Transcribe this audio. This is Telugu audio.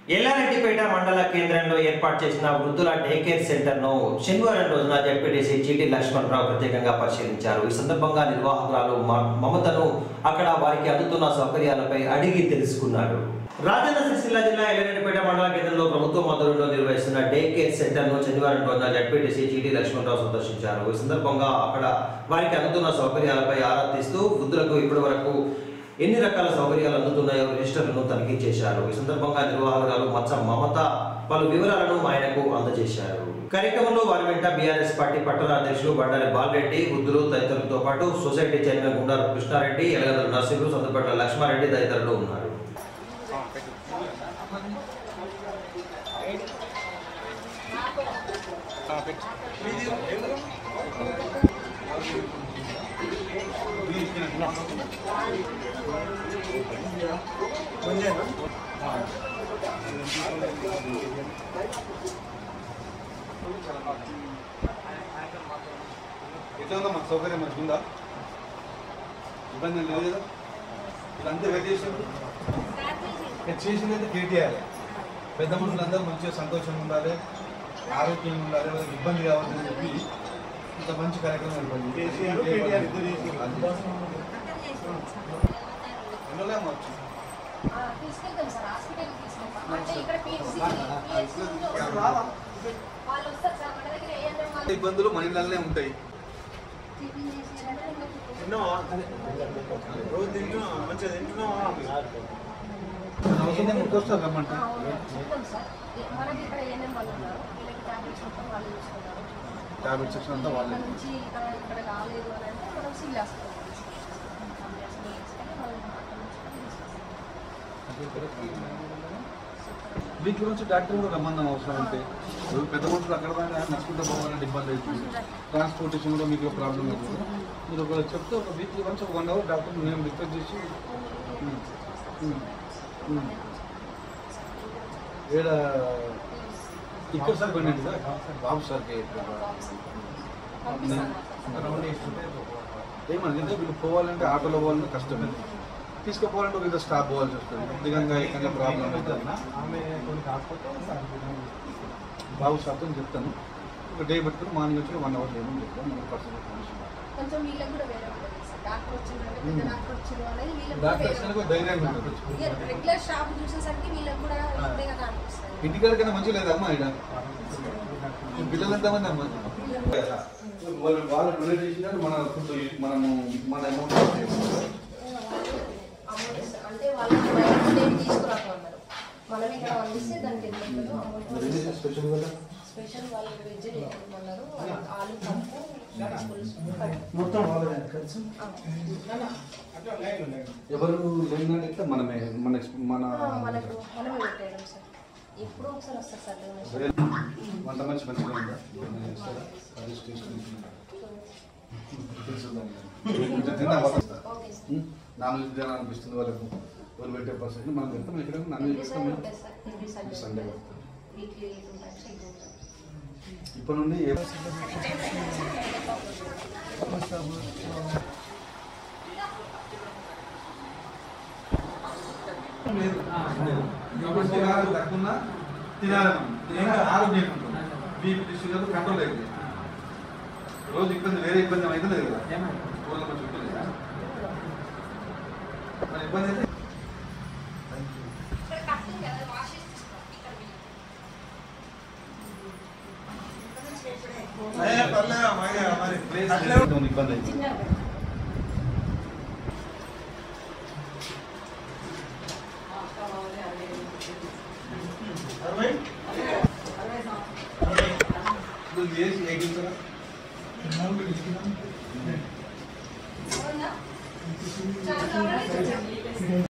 ఎల్లారెడ్డిపేట మండల కేంద్రంలో ఏర్పాటు చేసిన వృద్ధుల డే కేర్ సెంటర్ ను శనివారం రోజున జడ్పీటీసీ చీటి లక్ష్మణరావు ప్రత్యేకంగా పరిశీలించారు ఈ సందర్భంగా నిర్వాహకురాలు మ- మమతను అక్కడ వారికి అందుతున్న సౌకర్యాలపై అడిగి తెలుసుకున్నారు రాజన్న సిరిసిల్ల జిల్లా ఎల్లారెడ్డిపేట మండల కేంద్రంలో ప్రభుత్వం ఆధ్వర్యంలో నిర్వహిస్తున్న డే కేర్ సెంటర్ ను శనివారం రోజున జడ్పీటీసీ చీటి లక్ష్మణరావు సందర్శించారు ఈ సందర్భంగా అక్కడ వారికి అందుతున్న సౌకర్యాలపై ఆరా తీస్తూ వృద్ధులకు ఇప్పటి వరకు ఎన్ని రకాల సౌకర్యాలు అందుతున్నాయో రిజిస్టర్లను తనిఖీ చేశారు ఈ సందర్భంగా నిర్వాహకురాలు మచ్చ మమత పలు వివరాలను ఆయనకు అందజేశారు కార్యక్రమంలో వారి వెంట బీఆర్ఎస్ పార్టీ పట్టణ అధ్యక్షులు బండారి బాలరెడ్డి వృద్ధులు తదితరులతో పాటు సొసైటీ చైర్మన్ గుండారు కృష్ణారెడ్డి ఎలగదల నర్సింహులు సందుపట్ల లక్ష్మారెడ్డి తదితరులు ఉన్నారు ఎట్లా ఉందా మాకు సౌకర్యం మంచిగా ఉందా ఇబ్బంది ఏం లేదు కదా ఇదంతా వెయిట్ చేసింది నేను చేసింది అయితే కేటీఆర్ పెద్ద మనుషులు అందరూ మంచిగా సంతోషంగా ఉండాలి ఆరోగ్యంగా ఉండాలి వాళ్ళకి ఇబ్బంది కావద్దని చెప్పి ఇంత మంచి కార్యక్రమం అయిపోయింది ఎన్నోలే వచ్చి ఆ, తీసుకెళ్తాం సార్ హాస్పిటల్కి తీసుకెళ్తాం అంటే ఇక్కడ పిహెచ్సి వాళ్ళు వస్తారు సార్ మన దగ్గర ఏ అంటే వాళ్ళు ఇబ్బందులు మన ఇళ్ళనే ఉంటాయి టిఫిన్ చేసేయాలంటే ఇంకా రోజు తింటున్నావా మంచిగా తింటున్నావా అవసరం ముట్టొస్తారు రమ్మంటే ఆ, అవును. చెప్తాం సార్ మనకి ఇక్కడ ఏఎన్ఎం వాళ్ళు ఉన్నారు వీళ్ళకి టాబ్లెట్స్ మొత్తం వాళ్ళు చూసుకున్నారు టాబ్లెట్ సెక్షన్ అంతా వాళ్ళే ఇక్కడ నుంచి ఇక్కడ ఇక్కడ రాలేదు అని అంటే మనం సివిల్ హాస్పిటల్ టాబ్లెట్స్ తీసుకొని వాళ్ళు అక్కడ నుంచి తీసుకొస్తాం. వీటి నుంచి డాక్టర్ కూడా రమ్మన్నాం అవసరం ఉంటే ఇప్పుడు పెద్ద మనుషులు అక్కడ పోయినా నడుచుకుంటూ పోవాలంటే ఇబ్బంది అవుతుంది ట్రాన్స్పోర్టేషన్ కూడా మీకు ప్రాబ్లం అవుతుంది మీరు ఒక చెప్తే ఒక వీక్లీ వన్స్ ఒక వన్ అవర్ డాక్టర్ మేము రిక్వెస్ట్ చేసి ఉమ్, ఉమ్, ఉమ్. ఏడ ఇక్కడ సార్ పండి సార్ బాబు సార్కి పంపిస్తాను ఏమన్నా అంటే వీళ్ళు పోవాలంటే ఆటోలో పోవాలంటే కష్టమే తీసుకుపోవాలంటే ఒక ఇద్దరు స్టాప్ పోవాల్సి వస్తుంది దిగంగా ఎక్కడ ప్రాబ్లం అవుతుంది ఆమె కొన్ని కాకపోతే బాబు సార్తో చెప్తాను ఒక డే పెట్టుకుని మార్నింగ్ వచ్చి వన్ అవర్ లేమని చెప్తాను మన పర్సనల్ కొంచెం వీళ్ళకి కూడా వేరే ఉంటుంది సార్ డాక్టర్ వచ్చిందంటే పెద్ద డాక్టర్ వచ్చిండు అనేది వీళ్ళకి కూడా డాక్టర్ వేరే వచ్చినా ఉంటుంది. ధైర్యంగా ఉంటుంది ఇక రెగ్యులర్ షాప్ చూసేసరికి వీళ్ళకి కూడా ఇంతే కదా అనిపిస్తుంది ఇంటికాడికైనా మంచిగా లేదా అమ్మా ఇక్కడ పిల్లలు ఎంతమంది అమ్మా వాళ్ళు వాళ్ళు డొనేట్ చేసినారు మన ఫుడ్ మనము మన అమౌంట్ అమౌంట్ ఇస్తారు. అంటే వాళ్ళు బయట ఏం తీసుకురాకమన్నారు మనం ఇక్కడ పంపిస్తే దానికి ఎంత ఉంటుందో అమౌంట్ స్పెషల్ కదా స్పెషల్ వాళ్ళు వెజ్ చేయమన్నారు ఆలు పప్పు పులుసు కర్రీ. మొత్తం వాళ్ళదే ఖర్చు ఆ. ఎవరు లేనినాడు ఎట్లా మనమే మన మన ఆ, మనకు మనమే పెట్టేయడం సార్ ఎప్పుడో ఒకసారి వస్తారు సార్ డొనేషన్ వంట మంచి మంచిగా ఉందా ఏమైనా చేస్తారా? కర్రీస్ టేస్ట్ మంచిగా ఉందా? తెలుసు దాన్ని. కొంచెం తిన్నా వస్తా. ఓకే సార్ ఉం? నాన్ వెజ్ తినాలని అనిపిస్తుంది వాళ్ళకు వాళ్ళు పెట్టే పర్సెంట్ మనం పెడతాం ఎక్కడ నాన్ వెజ్ ఎవ్రీ ఇస్తాం సండే ఉంటుంది సార్ ఎవ్రీ సండే సండే ఉంటుంది వీక్లీ టూ టైమ్స్ ఎగ్ ఉంటుంది ఇప్పటి నుండి ఏ లేదు. కాబట్టి తినాలి తక్కువ తినాలి మనం. తినాలి ఆరోగ్యంగా ఉంటుంది బీపీ షుగర్ కంట్రోల్ అవుతుంది రోజు ఇబ్బంది వేరే ఇబ్బంది అయితే లేదు కదా ఊళ్ళో మంచి ఉంటుంది కదా మరి ఇబ్బంది అయితే ఇక్కడ కట్టింగ్ కదా వాష్ చేసి తీసుకోండి ఇక్కడ వీళ్ళు. పర్లేదు మరి ప్లేస్ అట్లే లేదు, ఇబ్బంది అవుతుంది చిన్నగా అరవై నువ్వు చేసి ఎయిటీన్ కదా నాలుగు తీసుకున్నాం అవునా? చాలా కావాలి